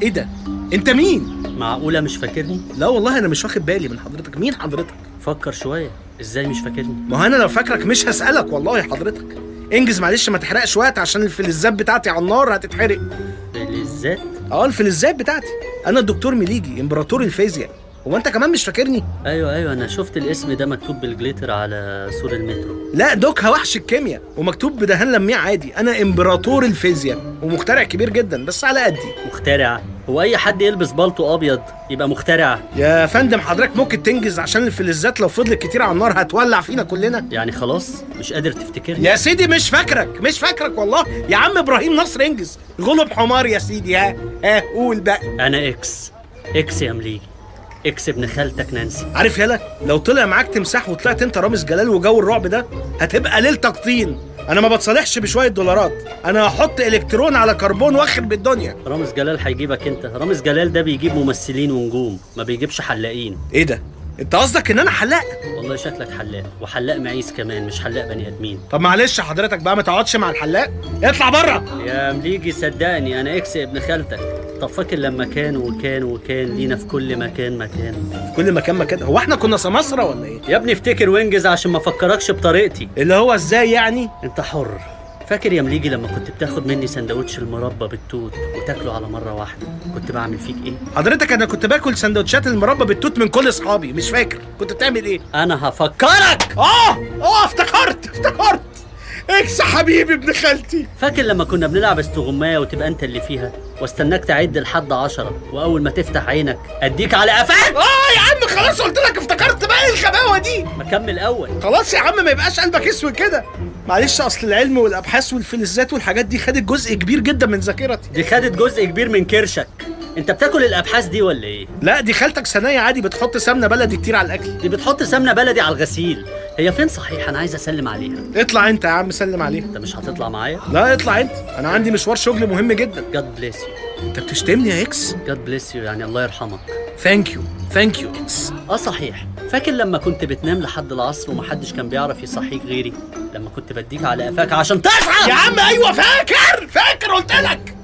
ايه ده انت مين معقولة مش فاكرني؟ لا والله انا مش واخد بالي من حضرتك مين حضرتك فكر شوية ازاي مش فاكرني؟ ما هو انا لو فاكرك مش هسالك والله حضرتك انجز معلش ما تحرقش وقت عشان الفلزات بتاعتي على النار هتتحرق بالذات اه الفلزات بتاعتي انا الدكتور مليجي امبراطور الفيزياء هو انت كمان مش فاكرني ايوه ايوه انا شفت الاسم ده مكتوب بالجليتر على سور المترو لا دوكها وحش الكيمياء ومكتوب بدهان لميع عادي انا امبراطور الفيزياء ومخترع كبير جدا بس على قدي مخترع هو اي حد يلبس بالطو ابيض يبقى مخترع يا فندم حضرتك ممكن تنجز عشان الفلزات لو فضلت كتير على النار هتولع فينا كلنا يعني خلاص مش قادر تفتكرني يا سيدي مش فاكرك مش فاكرك والله يا عم ابراهيم نصر انجز غلب حمار يا سيدي ها ها قول بقى انا اكس اكس يا مليجي اكس ابن خالتك نانسي عارف يالا لو طلع معاك تمساح وطلعت انت رامز جلال وجو الرعب ده هتبقى ليلتك طين انا ما بتصالحش بشويه دولارات انا هحط الكترون على كربون واخد بالدنيا رامز جلال هيجيبك انت رامز جلال ده بيجيب ممثلين ونجوم ما بيجيبش حلاقين ايه ده انت قصدك ان انا حلاق والله شكلك حلاق وحلاق معيز كمان مش حلاق بني ادمين طب معلش حضرتك بقى ما تقعدش مع الحلاق اطلع بره يا مليجي صدقني انا اكس ابن خالتك طب فاكر لما كان وكان وكان لينا في كل مكان مكان في كل مكان مكان هو احنا كنا سماسرة ولا ايه يا ابني افتكر وانجز عشان ما افكركش بطريقتي اللي هو ازاي يعني انت حر فاكر يا مليجي لما كنت بتاخد مني سندوتش المربى بالتوت وتاكله على مره واحده كنت بعمل فيك ايه حضرتك انا كنت باكل سندوتشات المربى بالتوت من كل اصحابي مش فاكر كنت بتعمل ايه انا هفكرك اه اه افتكرت افتكرت اكس حبيبي ابن خالتي فاكر لما كنا بنلعب استغمايه وتبقى انت اللي فيها واستناك تعد لحد عشرة واول ما تفتح عينك اديك على قفاك اه يا عم خلاص قلت لك افتكرت بقى إيه الغباوه دي ما كمل اول خلاص يا عم ما يبقاش قلبك اسود كده معلش اصل العلم والابحاث والفلزات والحاجات دي خدت جزء كبير جدا من ذاكرتي دي خدت جزء كبير من كرشك انت بتاكل الابحاث دي ولا ايه لا دي خالتك ثانيه عادي بتحط سمنه بلدي كتير على الاكل دي بتحط سمنه بلدي على الغسيل هي فين صحيح انا عايز اسلم عليها اطلع انت يا عم سلم عليه انت مش هتطلع معايا لا اطلع انت انا عندي مشوار شغل مهم جدا جاد بليس يو انت بتشتمني يا اكس جاد بليس يو يعني الله يرحمك ثانك يو ثانك يو اكس اه صحيح فاكر لما كنت بتنام لحد العصر ومحدش كان بيعرف يصحيك غيري لما كنت بديك على قفاك عشان تصحى يا عم ايوه فاكر فاكر قلت لك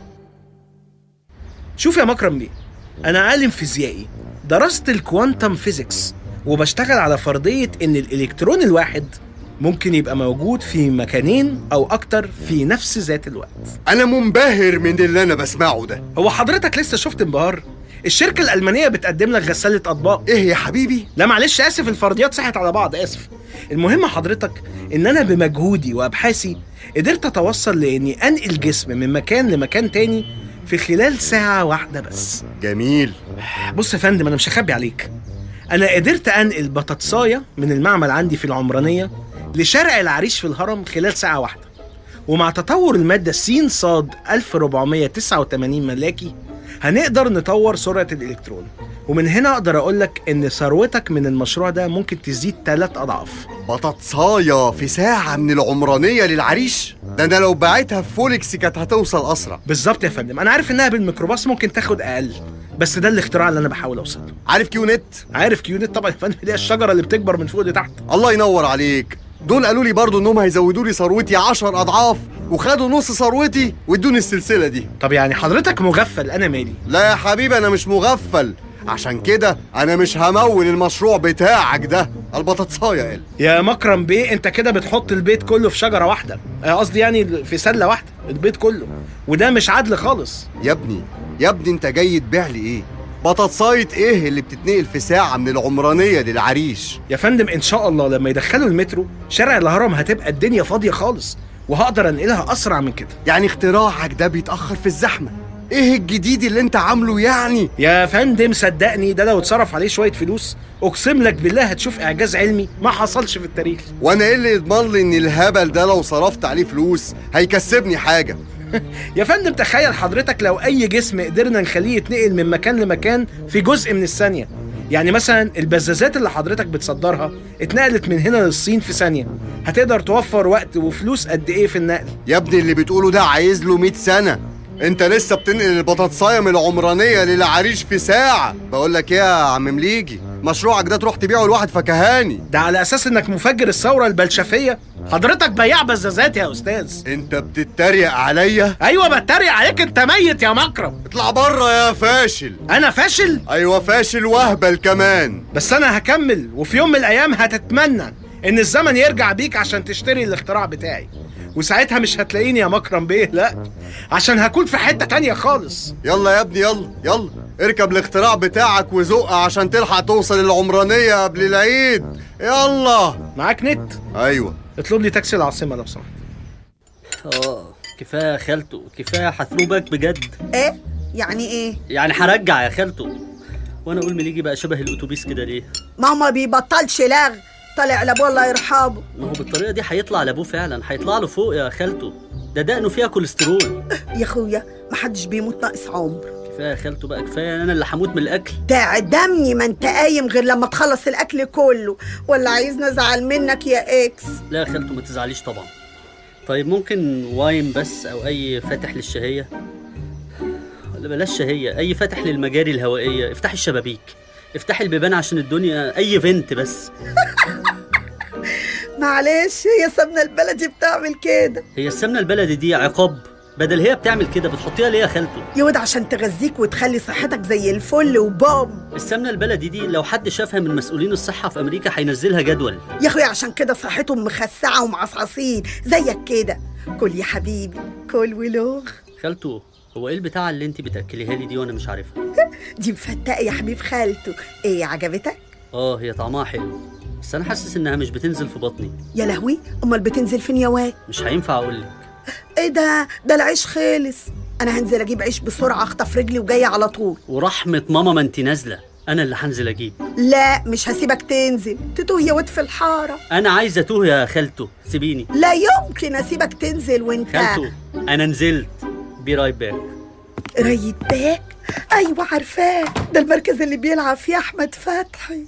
شوف يا مكرم بيه انا عالم فيزيائي درست الكوانتم فيزيكس وبشتغل على فرضيه ان الالكترون الواحد ممكن يبقى موجود في مكانين او اكتر في نفس ذات الوقت انا منبهر من اللي انا بسمعه ده هو حضرتك لسه شفت انبهار الشركه الالمانيه بتقدم لك غساله اطباق ايه يا حبيبي لا معلش اسف الفرضيات صحت على بعض اسف المهم حضرتك ان انا بمجهودي وابحاثي قدرت اتوصل لاني انقل جسم من مكان لمكان تاني في خلال ساعة واحدة بس جميل بص يا فندم انا مش هخبي عليك انا قدرت انقل بطاطساية من المعمل عندي في العمرانية لشارع العريش في الهرم خلال ساعة واحدة ومع تطور المادة س صاد 1489 ملاكي هنقدر نطور سرعة الإلكترون ومن هنا أقدر أقولك إن ثروتك من المشروع ده ممكن تزيد ثلاث أضعاف بطاطساية في ساعة من العمرانية للعريش ده أنا لو باعتها في فولكس كانت هتوصل أسرع بالظبط يا فندم أنا عارف إنها بالميكروباص ممكن تاخد أقل بس ده الاختراع اللي أنا بحاول أوصله عارف كيونت عارف كيونت طبعا يا فندم اللي هي الشجرة اللي بتكبر من فوق لتحت الله ينور عليك دول قالوا لي برضو انهم هيزودوا لي ثروتي 10 اضعاف وخدوا نص ثروتي وادوني السلسله دي طب يعني حضرتك مغفل أنا مالي لا يا حبيبي انا مش مغفل عشان كده انا مش همول المشروع بتاعك ده البطاطسايه قال يا مكرم بيه انت كده بتحط البيت كله في شجره واحده آه، قصدي يعني في سله واحده البيت كله وده مش عدل خالص يا ابني يا ابني انت جاي تبيع لي ايه بطاطسايه ايه اللي بتتنقل في ساعه من العمرانيه للعريش يا فندم ان شاء الله لما يدخلوا المترو شارع الهرم هتبقى الدنيا فاضيه خالص وهقدر انقلها اسرع من كده يعني اختراعك ده بيتاخر في الزحمه ايه الجديد اللي انت عامله يعني يا فندم صدقني ده لو اتصرف عليه شويه فلوس اقسم لك بالله هتشوف اعجاز علمي ما حصلش في التاريخ وانا ايه اللي يضمن لي ان الهبل ده لو صرفت عليه فلوس هيكسبني حاجه يا فندم تخيل حضرتك لو اي جسم قدرنا نخليه يتنقل من مكان لمكان في جزء من الثانيه يعني مثلا البزازات اللي حضرتك بتصدرها اتنقلت من هنا للصين في ثانيه هتقدر توفر وقت وفلوس قد ايه في النقل يا ابني اللي بتقوله ده عايز له 100 سنه انت لسه بتنقل البطاطسايه من العمرانيه للعريش في ساعه بقول لك ايه يا عم مليجي مشروعك ده تروح تبيعه لواحد فكهاني ده على اساس انك مفجر الثوره البلشفيه حضرتك بياع بزازات يا استاذ انت بتتريق عليا ايوه بتريق عليك انت ميت يا مكرم اطلع بره يا فاشل انا فاشل ايوه فاشل وهبل كمان بس انا هكمل وفي يوم من الايام هتتمنى ان الزمن يرجع بيك عشان تشتري الاختراع بتاعي وساعتها مش هتلاقيني يا مكرم بيه لا عشان هكون في حته تانية خالص يلا يا ابني يلا يلا اركب الاختراع بتاعك وزق عشان تلحق توصل العمرانية قبل العيد يلا معاك نت ايوه اطلب لي تاكسي العاصمه لو سمحت اه كفايه يا خالته كفايه هثروبك بجد ايه يعني ايه يعني هرجع يا خالته وانا اقول مليجي بقى شبه الاتوبيس كده ليه ما هو ما بيبطلش لغ طالع لابوه الله يرحمه ما هو بالطريقه دي هيطلع لابوه فعلا هيطلع له فوق يا خالته ده دقنه فيها كوليسترول يا اخويا محدش بيموت ناقص عمر كفايه يا خالته بقى كفايه انا اللي هموت من الاكل تعدمني ما انت قايم غير لما تخلص الاكل كله ولا عايزني ازعل منك يا اكس لا يا خالته ما تزعليش طبعا طيب ممكن واين بس او اي فاتح للشهيه ولا بلاش شهيه اي فاتح للمجاري الهوائيه افتحي الشبابيك افتحي البيبان عشان الدنيا اي فنت بس معلش هي سمنه البلدي بتعمل كده هي السمنه البلدي دي عقاب بدل هي بتعمل كده بتحطيها ليه يا خالته يا واد عشان تغذيك وتخلي صحتك زي الفل وبام السمنه البلدي دي لو حد شافها من مسؤولين الصحه في امريكا هينزلها جدول يا اخويا عشان كده صحتهم مخسعه ومعصعصين زيك كده كل يا حبيبي كل ولوغ خالته هو ايه البتاعه اللي انت بتاكليها لي دي وانا مش عارفها دي مفتقه يا حبيب خالته ايه عجبتك اه هي طعمها حلو بس انا حاسس انها مش بتنزل في بطني يا لهوي امال بتنزل فين يا واد مش هينفع اقول لك ايه ده ده العيش خلص انا هنزل اجيب عيش بسرعه اخطف رجلي وجايه على طول ورحمه ماما ما انت نازله انا اللي هنزل اجيب لا مش هسيبك تنزل تتوه يا واد في الحاره انا عايز اتوه يا خالته سيبيني لا يمكن اسيبك تنزل وانت خالته انا نزلت بي رايت باك رايد باك ايوه عارفاه ده المركز اللي بيلعب فيه احمد فتحي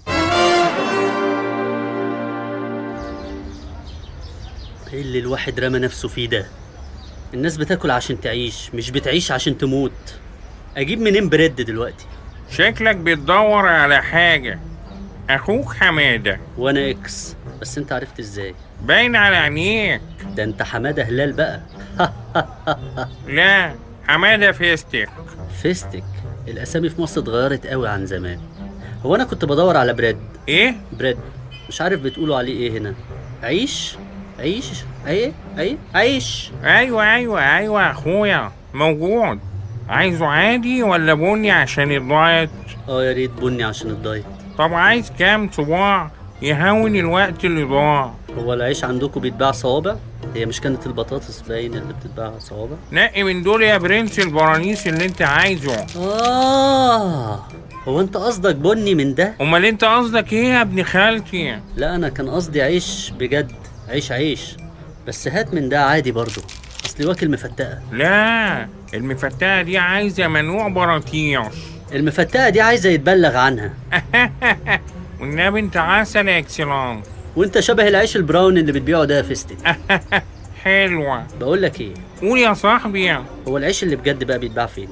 ايه اللي الواحد رمى نفسه فيه ده الناس بتاكل عشان تعيش مش بتعيش عشان تموت اجيب منين بريد دلوقتي شكلك بتدور على حاجة أخوك حمادة وانا اكس بس انت عرفت ازاي باين على عينيك ده انت حماده هلال بقى لا حمادة فيستك فيستك الاسامي في مصر اتغيرت قوي عن زمان هو انا كنت بدور على بريد إيه؟ بريد مش عارف بتقولوا عليه ايه هنا عيش عيش ايه ايه عيش أيوة أيوة أيوة أخويا موجود عايزه عادي ولا بني عشان الدايت؟ اه يا ريت بني عشان الدايت طب عايز كام صباع يهون الوقت اللي ضاع هو العيش عندكم بيتباع صوابع هي مش كانت البطاطس باين اللي بتتباع صوابع نقي من دول يا برنس البرانيس اللي انت عايزه اه هو انت قصدك بني من ده امال انت قصدك ايه يا ابن خالتي لا انا كان قصدي عيش بجد عيش عيش بس هات من ده عادي برضو اصلي واكل مفتقه لا المفتاة دي عايزة منوع براطيش المفتقه دي عايزه يتبلغ عنها والنبي انت عسل يا اكسلانس وانت شبه العيش البراون اللي بتبيعه ده يا فيستك حلوة بقول لك ايه قول يا صاحبي هو العيش اللي بجد بقى بيتباع فين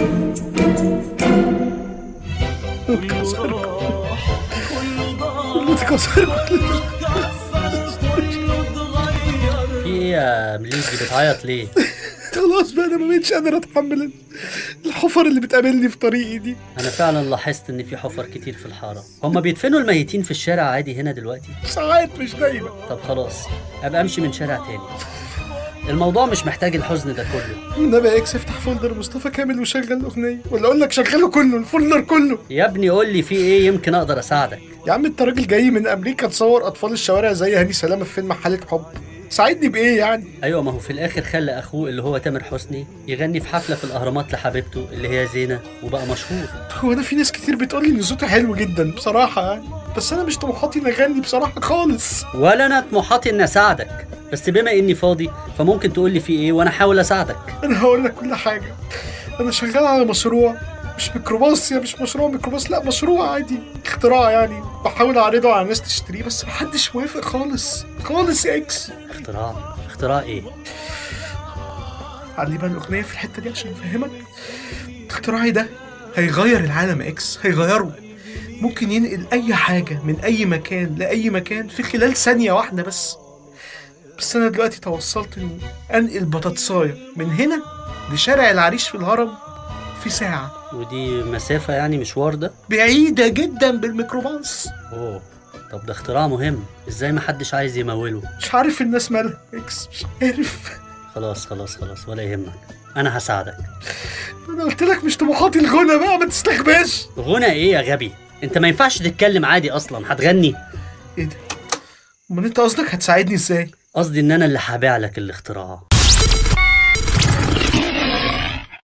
في ايه يا مليجي بتعيط ليه خلاص بقى انا ما بقتش قادر اتحمل الحفر اللي بتقابلني في طريقي دي انا فعلا لاحظت ان في حفر كتير في الحاره هما بيدفنوا الميتين في الشارع عادي هنا دلوقتي ساعات مش دايما طب خلاص ابقى امشي من شارع تاني الموضوع مش محتاج الحزن ده كله النبي يا اكس افتح فولدر مصطفى كامل وشغل اغنيه ولا اقول لك شغله كله الفولدر كله يا ابني قول لي في ايه يمكن اقدر اساعدك يا عم انت راجل جاي من امريكا تصور اطفال الشوارع زي هاني سلامه في فيلم حاله حب ساعدني بايه يعني ايوه ما هو في الاخر خلى اخوه اللي هو تامر حسني يغني في حفله في الاهرامات لحبيبته اللي هي زينه وبقى مشهور هو انا في ناس كتير بتقول لي ان صوتي حلو جدا بصراحه يعني بس انا مش طموحاتي اني اغني بصراحه خالص ولا انا طموحاتي اني اساعدك بس بما اني فاضي فممكن تقول لي في ايه وانا احاول اساعدك انا هقول لك كل حاجه انا شغال على مشروع مش ميكروباص يا مش مشروع ميكروباص لا مشروع عادي اختراع يعني بحاول اعرضه على الناس تشتريه بس محدش موافق خالص خالص يا اكس اختراع اختراع ايه علي بقى الاغنيه في الحته دي عشان افهمك اختراعي ده هيغير العالم يا اكس هيغيره ممكن ينقل اي حاجه من اي مكان لاي مكان في خلال ثانيه واحده بس بس انا دلوقتي توصلت اني انقل بطاطسايه من هنا لشارع العريش في الهرم في ساعه ودي مسافة يعني مشوار ده بعيده جدا بالميكروباص اوه طب ده اختراع مهم ازاي محدش عايز يموله مش عارف الناس مالها اكس مش عارف خلاص خلاص خلاص ولا يهمك انا هساعدك انا قلت لك مش طموحاتي الغنى بقى ما تستخباش غنى ايه يا غبي انت ما ينفعش تتكلم عادي اصلا هتغني ايه ده امال انت قصدك هتساعدني ازاي قصدي ان انا اللي هبيع لك الاختراع